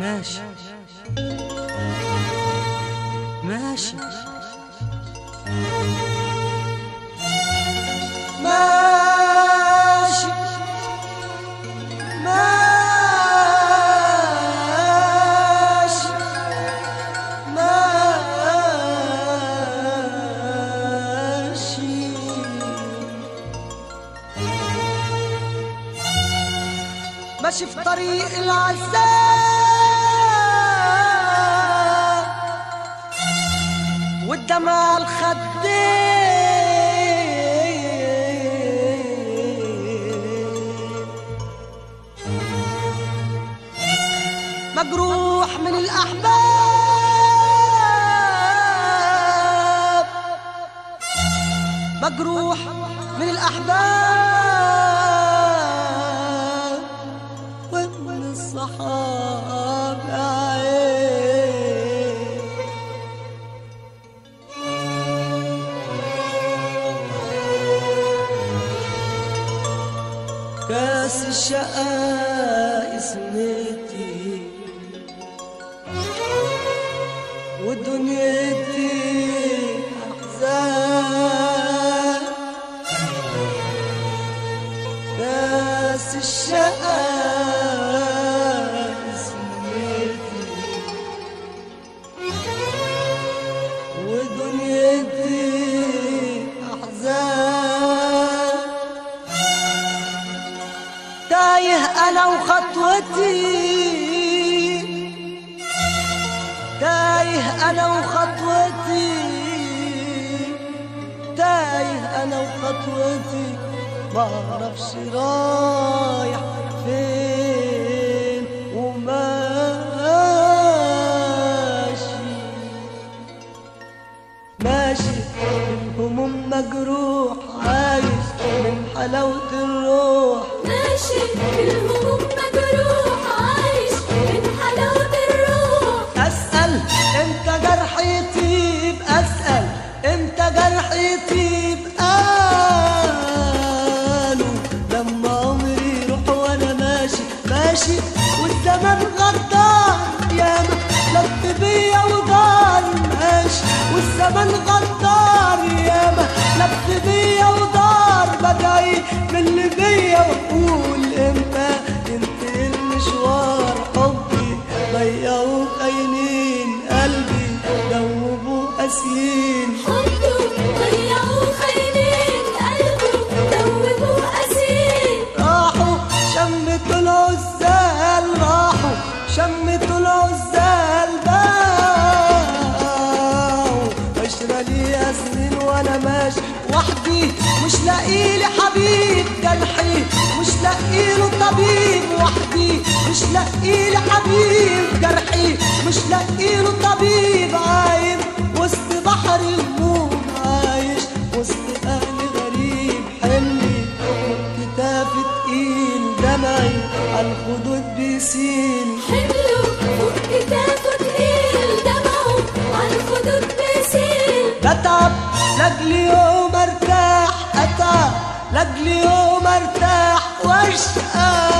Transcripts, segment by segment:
ماشي ماشي ماشي ماشي ماشي ماشي في طريق العذاب والدمع الخدين مجروح من الأحباب مجروح من الأحباب ومن الصحاب يا عين كاس الشقاء اسمتي ودنيتي أحزان كاس الشقاء اسمتي ودنيتي أحزان تايه انا وخطوتي تايه انا وخطوتي تايه انا وخطوتي ما اعرفش رايح فين وماشي ماشي الهموم مجروح عايش من حلاوة الروح ماشي الهموم مجروح عايش من حلاوة الروح أسأل امتى جرحي يطيب أسأل امتى جرحي يطيب قالوا لما عمري يروح وأنا ماشي ماشي والزمن غدار ياما لف بيا ودار ماشي والزمن غدار ياما لف بيا ودار بدعي من اللي بيا وأقول امتى ينتهي المشوار حبي ضيعوا خاينين قلبي دوبوا قاسيين حبه ضيعوا خاينين قلبه دوبوا أسير راحوا شمتوا العزال راحوا شمتوا العزال باعوا عشرة ليا سنين وانا ماشي وحدي مش لاقيلي حبيب جرحي مش لاقيله طبيب وحدي مش لاقيلي حبيب جرحي مش لاقيله طبيب عايم وسط بحر الهموم عايش وسط اهلي غريب حملي كتافي تقيل دمعي عالخدود بيسيل حمله فوق كتافه تقيل دمعه عالخدود بيسيل بتعب لاجل يوم ارتاح اتعب لاجل يوم ارتاح واشقى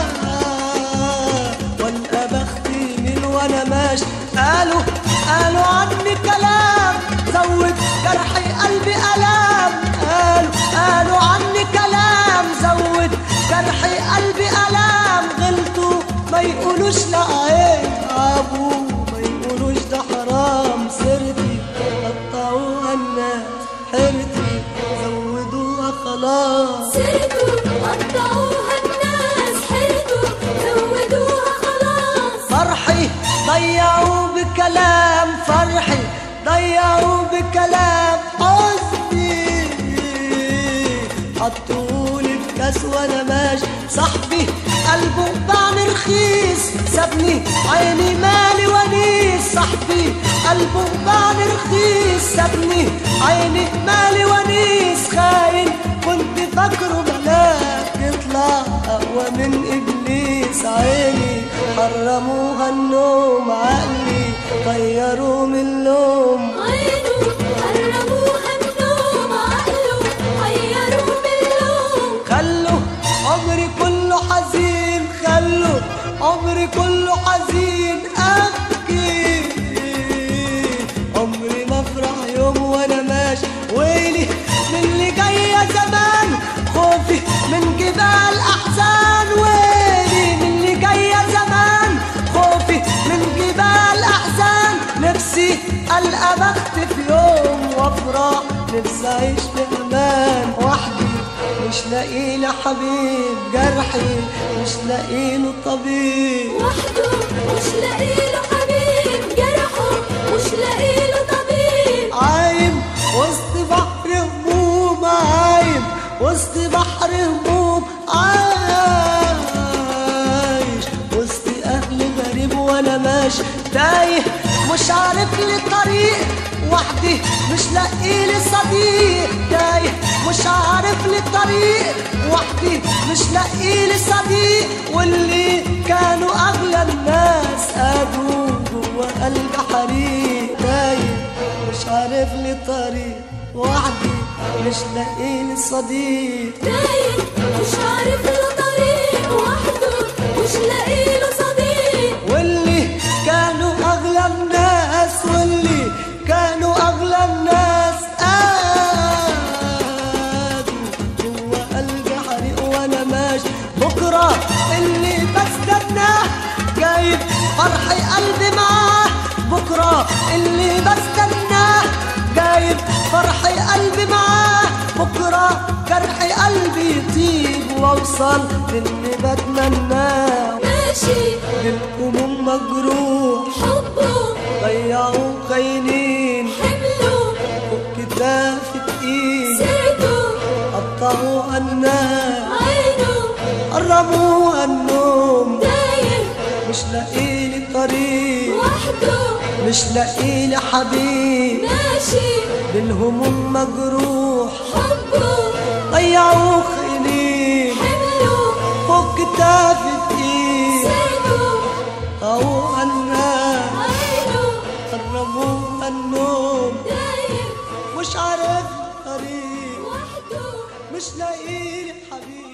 والقى بختي من وانا ماشي قالوا قالوا عني كلام زود جرحي قلبي الام قالوا قالوا عني كلام زود جرحي قلبي الام غلطوا ما يقولوش لا عيب ابو ما يقولوش ده حرام سرتي قطعوها الناس حرتي زودوها خلاص سرتوا قطعوها الناس حرتوا زودوها خلاص فرحي ضيعوا بكلام فرحي ضيعوا بكلام حزني حطولي في كاس وانا ماشي صاحبي قلبه باعني رخيص سابني عيني مالي ونيس صاحبي قلبه باعني رخيص سابني عيني مالي ونيس خاين كنت فاكره ملاك يطلع اقوى من ابليس عيني حرموها النوم عقلي طيروا من اللوم عينه حرموها النوم عقله حيروا باللوم خلوا عمري كله حزين خلوا عمري كله حزين عايز اعيش بامان وحدي مش لاقي لي حبيب جرحي مش لاقي له طبيب وحده مش لاقي له حبيب جرحه مش لاقي له طبيب عايم وسط بحر هموم عايم وسط بحر هموم عايش وسط اهل غريب وانا ماشي تايه مش عارف لي طريق وحدي مش لاقي لي صديق تايه مش عارف لي طريق وحدي مش لاقي لي صديق واللي كانوا اغلى الناس قادوا جوا قلب حريق تايه مش عارف لي طريق وحدي مش لاقي لي صديق تايه مش عارف له طريق وحده مش لاقي له صديق واللي كانوا اغلى الناس واللي كانوا اغلى الناس قادوا جوا قلبي حريق وانا ماشي بكره اللي بستناه جايب فرحي قلبي معاه بكره اللي بستناه جايب فرحي قلبي معاه بكره جرحي قلبي يطيب واوصل للي بتمناه ماشي بالهموم مجروح حبه ضيعوا خاينين حمله كتاف تقيل سيرته قطعوا الناس عينه قربوا النوم تايه مش لاقي لي طريق وحده مش لاقي لي حبيب ماشي بالهموم مجروح حبه ضيعوا خاينين حمله فوق كتاف تقيل سيرته قطعوا الناس عينه قربوا النوم تايه مش عارف طريق وحده مش لاقي لي حبيب